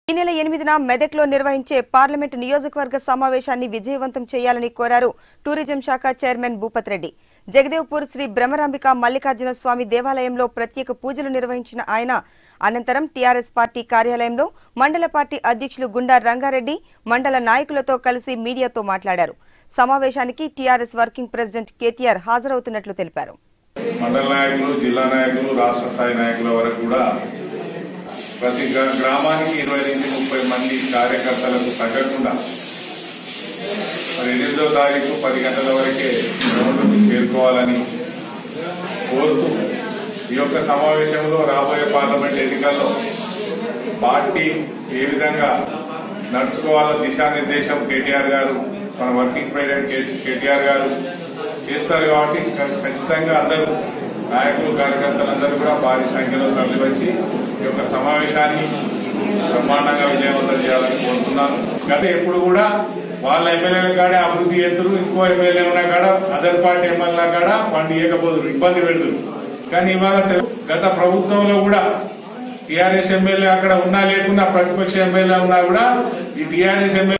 ఈ నెల ఎనిమిదిన మెదక్లో నిర్వహించే పార్లమెంటు నియోజకవర్గ సమావేశాన్ని విజయవంతం చేయాలని కోరారు టూరిజం శాఖ చైర్మన్ భూపత్ రెడ్డి జగదేవ్పూర్ శ్రీ బ్రహ్మరాంబిక మల్లికార్జున స్వామి దేవాలయంలో ప్రత్యేక పూజలు నిర్వహించిన ఆయన అనంతరం టీఆర్ఎస్ పార్టీ కార్యాలయంలో మండల పార్టీ అధ్యక్షులు గుండా రంగారెడ్డి మండల నాయకులతో కలిసి మీడియాతో మాట్లాడారు సమావేశానికి టీఆర్ఎస్ వర్కింగ్ ప్రెసిడెంట్ కేటీఆర్ హాజరవుతున్నట్లు తెలిపారు మండల నాయకులు జిల్లా నాయకులు రాష్ట్ర స్థాయి నాయకుల వరకు కూడా ప్రతి గ్రా- గ్రామానికి ఇరవై నుంచి ముప్పై మంది కార్యకర్తలకు తగ్గకుండా మరి ఎనిమిదో తారీఖు పది గంటల వరకే గ్రౌండ్కు చేరుకోవాలని కోరుతూ ఈ యొక్క సమావేశంలో రాబోయే పార్లమెంట్ ఎన్నికల్లో పార్టీ ఏ విధంగా నడుచుకోవాలో దిశానిర్దేశం కేటీఆర్ గారు మన వర్కింగ్ ప్రెసిడెంట్ కే- కేటీఆర్ గారు చేస్తారు కాబట్టి ఖ- ఖచ్చితంగా అందరూ నాయకులు కార్యకర్తలందరూ కూడా భారీ సంఖ్యలో తరలివచ్చి ఈ యొక్క సమావేశాన్ని బ్రహ్మాండంగా విజయవంతం చేయాలని కోరుతున్నాను గత ఎప్పుడు కూడా వాళ్ళ ఎమ్మెల్యేల కాడే అభివృద్ధి చేస్తారు ఇంకో ఎమ్మెల్యే ఉన్న కాడ అదర్ పార్టీ ఎమ్మెల్యే కాడ పండు ఇవ్వకపోదు ఇబ్బంది పెడతారు కానీ ఇవాళ తెలు- గత ప్రభుత్వంలో కూడా టీఆర్ఎస్ ఎమ్మెల్యే అక్కడ ఉన్నా లేకున్నా ప్రతిపక్ష ఎమ్మెల్యే ఉన్నా కూడా ఈ టీఆర్ఎస్ ఎమ్మెల్యే